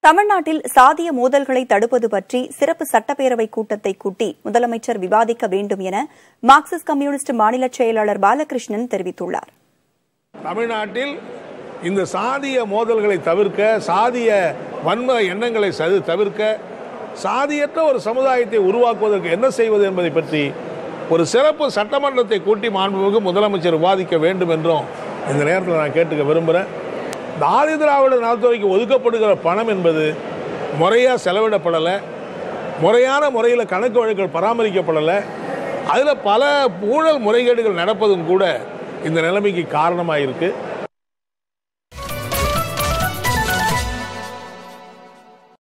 தமிழ்நாட்டில் சாதிய மோதல்களை தடுப்பது பற்றி சிறப்பு சட்டப்பேரவை கூட்டத்தை கூட்டி முதலமைச்சர் விவாதிக்க வேண்டும் என மார்க்சிஸ்ட் கம்யூனிஸ்ட் மாநில செயலாளர் பாலகிருஷ்ணன் தெரிவித்துள்ளார் தமிழ்நாட்டில் இந்த சாதிய மோதல்களை தவிர்க்க சாதிய வன்ம எண்ணங்களை சது- தவிர்க்க சாதியற்ற ஒரு சமுதாயத்தை உருவாக்குவதற்கு என்ன செய்வது என்பதை பற்றி ஒரு சிறப்பு சட்டமன்றத்தை கூட்டி மாண்புமிகு முதலமைச்சர் விவாதிக்க வேண்டும் என்றும் இந்த நேரத்தில் நான் கேட்டுக்க விரும்புகிறேன் இந்த ஆதி திராவிட நலத்துறைக்கு ஒதுக்கப்படுகிற பணம் என்பது முறையாக செலவிடப்படலை முறையான முறையில் கணக்கு வழக்குகள் பராமரிக்கப்படலை அதில் பல ஊழல் முறைகேடுகள் நடப்பதும் கூட இந்த நிலைமைக்கு காரணமாக இருக்குது